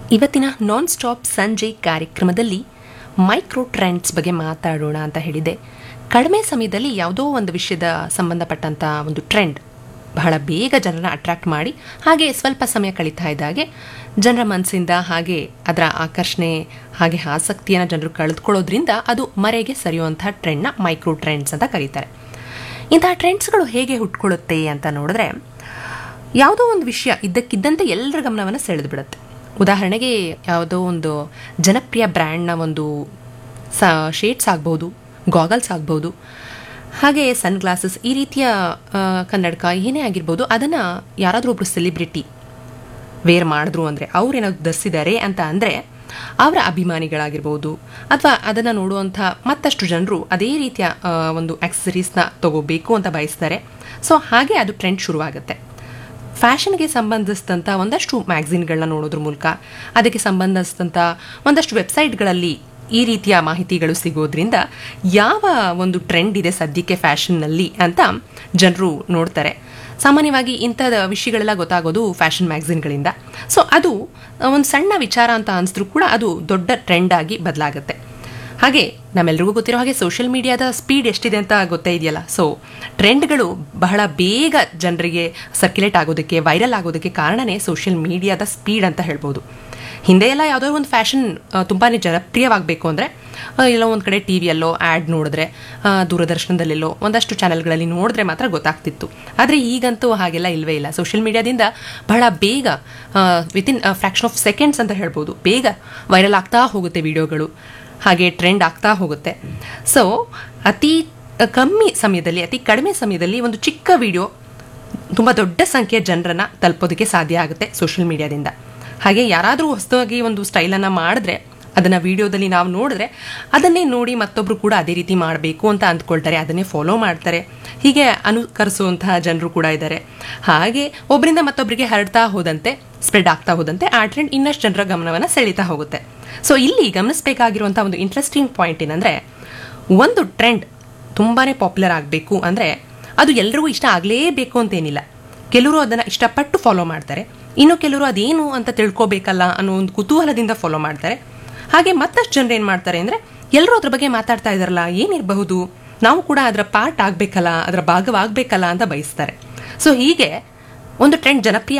ಇವತ್ತಿನ non stop ಸಂಜೆ ಕಾರ್ಯಕ್ರಮದಲ್ಲಿ ಮೈಕ್ರೋ ಟ್ರೆಂಡ್ಸ್ ಬಗ್ಗೆ ಮಾತಾಡೋಣ ಅಂತ ಹೇಳಿದೆ ಕಡಿಮೆ ಸಮಯದಲ್ಲಿ ಯಾವುದೋ ಒಂದು ವಿಷಯದ ಸಂಬಂಧಪಟ್ಟಂಥ ಒಂದು ಟ್ರೆಂಡ್ ಬಹಳ ಬೇಗ ಜನರನ್ನ ಅಟ್ರಾಕ್ಟ್ ಮಾಡಿ ಹಾಗೆ ಸ್ವಲ್ಪ ಸಮಯ ಕಳೀತಾ ಇದ್ದಾಗೆ ಜನರ ಮನಸ್ಸಿಂದ ಹಾಗೆ ಅದರ ಆಕರ್ಷಣೆ ಹಾಗೆ ಆಸಕ್ತಿಯನ್ನು ಜನರು ಕಳೆದುಕೊಳ್ಳೋದ್ರಿಂದ ಅದು ಮರೆಗೆ ಸರಿಯುವಂಥ ಟ್ರೆಂಡ್ನ ಮೈಕ್ರೋ ಟ್ರೆಂಡ್ಸ್ ಅಂತ ಕರೀತಾರೆ ಇಂತಹ ಟ್ರೆಂಡ್ಸ್ಗಳು ಹೇಗೆ ಹುಟ್ಕೊಳ್ಳುತ್ತೆ ಅಂತ ನೋಡಿದ್ರೆ ಯಾವುದೋ ಒಂದು ವಿಷಯ ಇದ್ದಕ್ಕಿದ್ದಂತೆ ಎಲ್ಲರ ಗಮನವನ್ನು ಸೆಳೆದು ಬಿಡುತ್ತೆ ಉದಾಹರಣೆಗೆ ಯಾವುದೋ ಒಂದು ಜನಪ್ರಿಯ ಬ್ರ್ಯಾಂಡ್ನ ಒಂದು ಸ ಶೇಡ್ಸ್ ಆಗ್ಬೋದು ಗಾಗಲ್ಸ್ ಆಗ್ಬೋದು ಹಾಗೆ ಸನ್ ಗ್ಲಾಸಸ್ ಈ ರೀತಿಯ ಆ, ಕನ್ನಡಕ ಏನೇ ಆಗಿರ್ಬೋದು ಅದನ್ನು ಯಾರಾದರೂ ಒಬ್ಬರು ಸೆಲಿಬ್ರಿಟಿ ವೇರ್ ಮಾಡಿದ್ರು ಅಂದರೆ ಅವ್ರೇನಾದ್ರು ಧರಿಸಿದ್ದಾರೆ ಅಂತ ಅಂದರೆ ಅವರ ಅಭಿಮಾನಿಗಳಾಗಿರ್ಬೋದು ಅಥವಾ ಅದನ್ನು ನೋಡುವಂಥ ಮತ್ತಷ್ಟು ಜನರು ಅದೇ ರೀತಿಯ ಆ, ಒಂದು ಆಕ್ಸಸರೀಸ್ನ ತಗೋಬೇಕು ಅಂತ ಬಯಸ್ತಾರೆ ಸೊ ಹಾಗೆ ಅದು ಟ್ರೆಂಡ್ ಶುರುವಾಗುತ್ತೆ ಫ್ಯಾಷನ್ಗೆ ಸಂಬಂಧಿಸಿದಂಥ ಒಂದಷ್ಟು ಮ್ಯಾಗ್ಝಿನ್ಗಳನ್ನ ನೋಡೋದ್ರ ಮೂಲಕ ಅದಕ್ಕೆ ಸಂಬಂಧಿಸಿದಂಥ ಒಂದಷ್ಟು ವೆಬ್ಸೈಟ್ಗಳಲ್ಲಿ ಈ ರೀತಿಯ ಮಾಹಿತಿಗಳು ಸಿಗೋದ್ರಿಂದ ಯಾವ ಒಂದು ಟ್ರೆಂಡ್ ಇದೆ ಸದ್ಯಕ್ಕೆ ಫ್ಯಾಷನ್ನಲ್ಲಿ ಅಂತ ಜನರು ನೋಡ್ತಾರೆ ಸಾಮಾನ್ಯವಾಗಿ ಇಂಥದ ವಿಷಯಗಳೆಲ್ಲ ಗೊತ್ತಾಗೋದು ಫ್ಯಾಷನ್ ಮ್ಯಾಗ್ಝಿನ್ಗಳಿಂದ ಸೊ ಅದು ಒಂದು ಸಣ್ಣ ವಿಚಾರ ಅಂತ ಅನಿಸಿದ್ರು ಕೂಡ ಅದು ದೊಡ್ಡ ಟ್ರೆಂಡ್ ಆಗಿ ಬದಲಾಗುತ್ತೆ ಹಾಗೆ ನಮ್ಮೆಲ್ರಿಗೂ ಗೊತ್ತಿರೋ ಹಾಗೆ ಸೋಷಿಯಲ್ ಮೀಡಿಯಾದ ಸ್ಪೀಡ್ ಎಷ್ಟಿದೆ ಅಂತ ಗೊತ್ತೇ ಇದೆಯಲ್ಲ ಸೊ ಟ್ರೆಂಡ್ಗಳು ಬಹಳ ಬೇಗ ಜನರಿಗೆ ಸರ್ಕ್ಯುಲೇಟ್ ಆಗೋದಕ್ಕೆ ವೈರಲ್ ಆಗೋದಕ್ಕೆ ಕಾರಣನೇ ಸೋಷಿಯಲ್ ಮೀಡಿಯಾದ ಸ್ಪೀಡ್ ಅಂತ ಹೇಳ್ಬೋದು ಹಿಂದೆ ಎಲ್ಲ ಯಾವುದೋ ಒಂದು ಫ್ಯಾಷನ್ ತುಂಬಾ ಜನಪ್ರಿಯವಾಗಬೇಕು ಅಂದರೆ ಎಲ್ಲೋ ಒಂದು ಕಡೆ ಟಿ ವಿಯಲ್ಲೋ ಆ್ಯಡ್ ನೋಡಿದ್ರೆ ಆ, ದೂರದರ್ಶನದಲ್ಲೆಲ್ಲೋ ಒಂದಷ್ಟು ಚಾನೆಲ್ಗಳಲ್ಲಿ ನೋಡಿದ್ರೆ ಮಾತ್ರ ಗೊತ್ತಾಗ್ತಿತ್ತು ಆದರೆ ಈಗಂತೂ ಹಾಗೆಲ್ಲ ಇಲ್ವೇ ಇಲ್ಲ ಸೋಷಿಯಲ್ ಮೀಡಿಯಾದಿಂದ ಬಹಳ ಬೇಗ ವಿತಿನ್ ಫ್ರ್ಯಾಕ್ಷನ್ ಆಫ್ ಸೆಕೆಂಡ್ಸ್ ಅಂತ ಹೇಳ್ಬೋದು ಬೇಗ ವೈರಲ್ ಆಗ್ತಾ ಹೋಗುತ್ತೆ ವಿಡಿಯೋಗಳು ಹಾಗೆ ಟ್ರೆಂಡ್ ಆಗ್ತಾ ಹೋಗುತ್ತೆ ಸೊ ಅತಿ ಕಮ್ಮಿ ಸಮಯದಲ್ಲಿ ಅತಿ ಕಡಿಮೆ ಸಮಯದಲ್ಲಿ ಒಂದು ಚಿಕ್ಕ ವಿಡಿಯೋ ತುಂಬ ದೊಡ್ಡ ಸಂಖ್ಯೆಯ ಜನರನ್ನ ತಲುಪೋದಕ್ಕೆ ಸಾಧ್ಯ ಆಗುತ್ತೆ ಸೋಷಿಯಲ್ ಮೀಡಿಯಾದಿಂದ ಹಾಗೆ ಯಾರಾದರೂ ಹೊಸದಾಗಿ ಒಂದು ಸ್ಟೈಲನ್ನು ಮಾಡಿದ್ರೆ ಅದನ್ನು ವಿಡಿಯೋದಲ್ಲಿ ನಾವು ನೋಡಿದ್ರೆ ಅದನ್ನೇ ನೋಡಿ ಮತ್ತೊಬ್ಬರು ಕೂಡ ಅದೇ ರೀತಿ ಮಾಡಬೇಕು ಅಂತ ಅಂದ್ಕೊಳ್ತಾರೆ ಅದನ್ನೇ ಫಾಲೋ ಮಾಡ್ತಾರೆ ಹೀಗೆ ಅನುಕರಿಸುವಂತಹ ಜನರು ಕೂಡ ಇದ್ದಾರೆ ಹಾಗೆ ಒಬ್ಬರಿಂದ ಮತ್ತೊಬ್ಬರಿಗೆ ಹರಡ್ತಾ ಹೋದಂತೆ ಸ್ಪ್ರೆಡ್ ಆಗ್ತಾ ಹೋದಂತೆ ಆ ಟ್ರೆಂಡ್ ಇನ್ನಷ್ಟು ಜನರ ಗಮನವನ್ನು ಸೆಳೀತಾ ಹೋಗುತ್ತೆ ಸೊ ಇಲ್ಲಿ ಗಮನಿಸಬೇಕಾಗಿರುವಂಥ ಒಂದು ಇಂಟ್ರೆಸ್ಟಿಂಗ್ ಪಾಯಿಂಟ್ ಏನಂದರೆ ಒಂದು ಟ್ರೆಂಡ್ ತುಂಬಾ ಪಾಪ್ಯುಲರ್ ಆಗಬೇಕು ಅಂದರೆ ಅದು ಎಲ್ರಿಗೂ ಇಷ್ಟ ಆಗಲೇಬೇಕು ಅಂತೇನಿಲ್ಲ ಕೆಲವರು ಅದನ್ನು ಇಷ್ಟಪಟ್ಟು ಫಾಲೋ ಮಾಡ್ತಾರೆ ಇನ್ನು ಕೆಲವರು ಅದೇನು ಅಂತ ತಿಳ್ಕೊಬೇಕಲ್ಲ ಅನ್ನೋ ಒಂದು ಕುತೂಹಲದಿಂದ ಫಾಲೋ ಮಾಡ್ತಾರೆ ಹಾಗೆ ಮತ್ತಷ್ಟು ಜನರು ಏನು ಮಾಡ್ತಾರೆ ಅಂದರೆ ಎಲ್ಲರೂ ಅದ್ರ ಬಗ್ಗೆ ಮಾತಾಡ್ತಾ ಇದ್ದಾರಲ್ಲ ಏನಿರಬಹುದು ನಾವು ಕೂಡ ಅದರ ಪಾರ್ಟ್ ಆಗಬೇಕಲ್ಲ ಅದರ ಭಾಗವಾಗಬೇಕಲ್ಲ ಅಂತ ಬಯಸ್ತಾರೆ ಸೊ ಹೀಗೆ ಒಂದು ಟ್ರೆಂಡ್ ಜನಪ್ರಿಯ